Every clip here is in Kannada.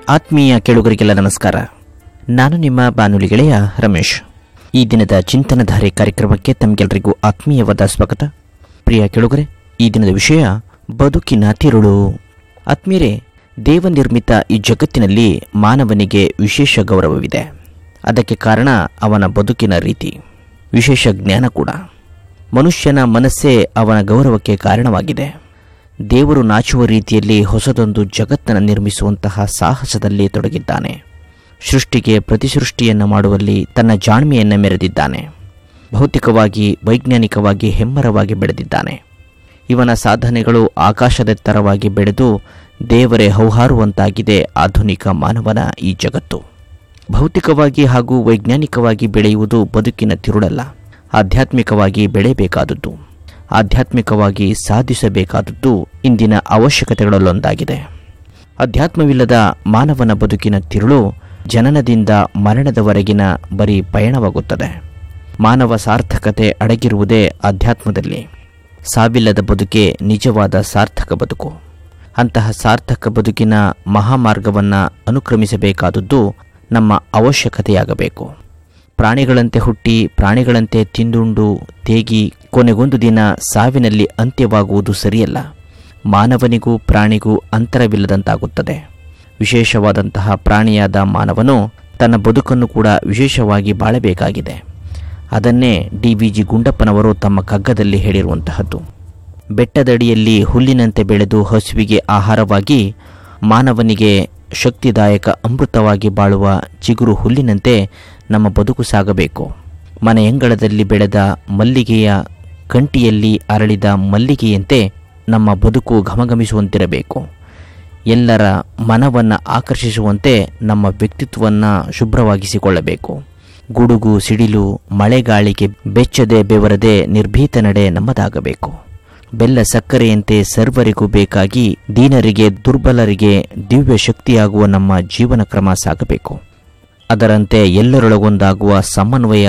ಆತ್ಮೀಯ ಕೇಳುಗರಿಗೆಲ್ಲ ನಮಸ್ಕಾರ ನಾನು ನಿಮ್ಮ ಬಾನುಲಿ ಗೆಳೆಯ ರಮೇಶ್ ಈ ದಿನದ ಚಿಂತನಧಾರೆ ಕಾರ್ಯಕ್ರಮಕ್ಕೆ ತಮಗೆಲ್ಲರಿಗೂ ಆತ್ಮೀಯವಾದ ಸ್ವಾಗತ ಪ್ರಿಯ ಕೇಳುಗರೆ ಈ ದಿನದ ವಿಷಯ ಬದುಕಿನ ತಿರುಳು ಆತ್ಮೀಯರೇ ದೇವನಿರ್ಮಿತ ಈ ಜಗತ್ತಿನಲ್ಲಿ ಮಾನವನಿಗೆ ವಿಶೇಷ ಗೌರವವಿದೆ ಅದಕ್ಕೆ ಕಾರಣ ಅವನ ಬದುಕಿನ ರೀತಿ ವಿಶೇಷ ಜ್ಞಾನ ಕೂಡ ಮನುಷ್ಯನ ಮನಸ್ಸೇ ಅವನ ಗೌರವಕ್ಕೆ ಕಾರಣವಾಗಿದೆ ದೇವರು ನಾಚುವ ರೀತಿಯಲ್ಲಿ ಹೊಸದೊಂದು ಜಗತ್ತನ್ನು ನಿರ್ಮಿಸುವಂತಹ ಸಾಹಸದಲ್ಲಿ ತೊಡಗಿದ್ದಾನೆ ಸೃಷ್ಟಿಗೆ ಪ್ರತಿಸೃಷ್ಟಿಯನ್ನು ಮಾಡುವಲ್ಲಿ ತನ್ನ ಜಾಣ್ಮೆಯನ್ನು ಮೆರೆದಿದ್ದಾನೆ ಭೌತಿಕವಾಗಿ ವೈಜ್ಞಾನಿಕವಾಗಿ ಹೆಮ್ಮರವಾಗಿ ಬೆಳೆದಿದ್ದಾನೆ ಇವನ ಸಾಧನೆಗಳು ಆಕಾಶದೆತ್ತರವಾಗಿ ಬೆಳೆದು ದೇವರೇ ಹೌಹಾರುವಂತಾಗಿದೆ ಆಧುನಿಕ ಮಾನವನ ಈ ಜಗತ್ತು ಭೌತಿಕವಾಗಿ ಹಾಗೂ ವೈಜ್ಞಾನಿಕವಾಗಿ ಬೆಳೆಯುವುದು ಬದುಕಿನ ತಿರುಳಲ್ಲ ಆಧ್ಯಾತ್ಮಿಕವಾಗಿ ಬೆಳೆಯಬೇಕಾದದ್ದು ಆಧ್ಯಾತ್ಮಿಕವಾಗಿ ಸಾಧಿಸಬೇಕಾದದ್ದು ಇಂದಿನ ಅವಶ್ಯಕತೆಗಳಲ್ಲೊಂದಾಗಿದೆ ಅಧ್ಯಾತ್ಮವಿಲ್ಲದ ಮಾನವನ ಬದುಕಿನ ತಿರುಳು ಜನನದಿಂದ ಮರಣದವರೆಗಿನ ಬರೀ ಪಯಣವಾಗುತ್ತದೆ ಮಾನವ ಸಾರ್ಥಕತೆ ಅಡಗಿರುವುದೇ ಅಧ್ಯಾತ್ಮದಲ್ಲಿ ಸಾವಿಲ್ಲದ ಬದುಕೆ ನಿಜವಾದ ಸಾರ್ಥಕ ಬದುಕು ಅಂತಹ ಸಾರ್ಥಕ ಬದುಕಿನ ಮಹಾಮಾರ್ಗವನ್ನು ಅನುಕ್ರಮಿಸಬೇಕಾದದ್ದು ನಮ್ಮ ಅವಶ್ಯಕತೆಯಾಗಬೇಕು ಪ್ರಾಣಿಗಳಂತೆ ಹುಟ್ಟಿ ಪ್ರಾಣಿಗಳಂತೆ ತಿಂದುಂಡು ತೇಗಿ ಕೊನೆಗೊಂದು ದಿನ ಸಾವಿನಲ್ಲಿ ಅಂತ್ಯವಾಗುವುದು ಸರಿಯಲ್ಲ ಮಾನವನಿಗೂ ಪ್ರಾಣಿಗೂ ಅಂತರವಿಲ್ಲದಂತಾಗುತ್ತದೆ ವಿಶೇಷವಾದಂತಹ ಪ್ರಾಣಿಯಾದ ಮಾನವನು ತನ್ನ ಬದುಕನ್ನು ಕೂಡ ವಿಶೇಷವಾಗಿ ಬಾಳಬೇಕಾಗಿದೆ ಅದನ್ನೇ ಡಿ ವಿ ಜಿ ಗುಂಡಪ್ಪನವರು ತಮ್ಮ ಕಗ್ಗದಲ್ಲಿ ಹೇಳಿರುವಂತಹದ್ದು ಬೆಟ್ಟದಡಿಯಲ್ಲಿ ಹುಲ್ಲಿನಂತೆ ಬೆಳೆದು ಹಸುವಿಗೆ ಆಹಾರವಾಗಿ ಮಾನವನಿಗೆ ಶಕ್ತಿದಾಯಕ ಅಮೃತವಾಗಿ ಬಾಳುವ ಚಿಗುರು ಹುಲ್ಲಿನಂತೆ ನಮ್ಮ ಬದುಕು ಸಾಗಬೇಕು ಮನೆಯಂಗಳದಲ್ಲಿ ಬೆಳೆದ ಮಲ್ಲಿಗೆಯ ಕಂಟಿಯಲ್ಲಿ ಅರಳಿದ ಮಲ್ಲಿಗೆಯಂತೆ ನಮ್ಮ ಬದುಕು ಘಮಘಮಿಸುವಂತಿರಬೇಕು ಎಲ್ಲರ ಮನವನ್ನು ಆಕರ್ಷಿಸುವಂತೆ ನಮ್ಮ ವ್ಯಕ್ತಿತ್ವವನ್ನು ಶುಭ್ರವಾಗಿಸಿಕೊಳ್ಳಬೇಕು ಗುಡುಗು ಸಿಡಿಲು ಮಳೆಗಾಳಿಗೆ ಬೆಚ್ಚದೆ ಬೆವರದೆ ನಿರ್ಭೀತ ನಡೆ ನಮ್ಮದಾಗಬೇಕು ಬೆಲ್ಲ ಸಕ್ಕರೆಯಂತೆ ಸರ್ವರಿಗೂ ಬೇಕಾಗಿ ದೀನರಿಗೆ ದುರ್ಬಲರಿಗೆ ದಿವ್ಯ ಶಕ್ತಿಯಾಗುವ ನಮ್ಮ ಜೀವನ ಕ್ರಮ ಸಾಗಬೇಕು ಅದರಂತೆ ಎಲ್ಲರೊಳಗೊಂದಾಗುವ ಸಮನ್ವಯ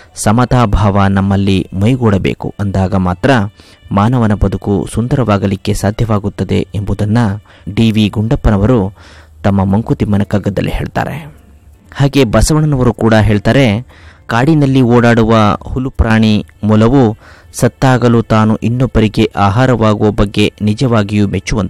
ಸಮತಾಭಾವ ನಮ್ಮಲ್ಲಿ ಮೈಗೂಡಬೇಕು ಅಂದಾಗ ಮಾತ್ರ ಮಾನವನ ಬದುಕು ಸುಂದರವಾಗಲಿಕ್ಕೆ ಸಾಧ್ಯವಾಗುತ್ತದೆ ಎಂಬುದನ್ನು ಡಿ ವಿ ಗುಂಡಪ್ಪನವರು ತಮ್ಮ ಮಂಕುತಿಮ್ಮನ ಕಗ್ಗದಲ್ಲಿ ಹೇಳ್ತಾರೆ ಹಾಗೆ ಬಸವಣ್ಣನವರು ಕೂಡ ಹೇಳ್ತಾರೆ ಕಾಡಿನಲ್ಲಿ ಓಡಾಡುವ ಹುಲು ಪ್ರಾಣಿ ಮೊಲವು ಸತ್ತಾಗಲು ತಾನು ಇನ್ನೊಬ್ಬರಿಗೆ ಆಹಾರವಾಗುವ ಬಗ್ಗೆ ನಿಜವಾಗಿಯೂ ಮೆಚ್ಚುವಂತ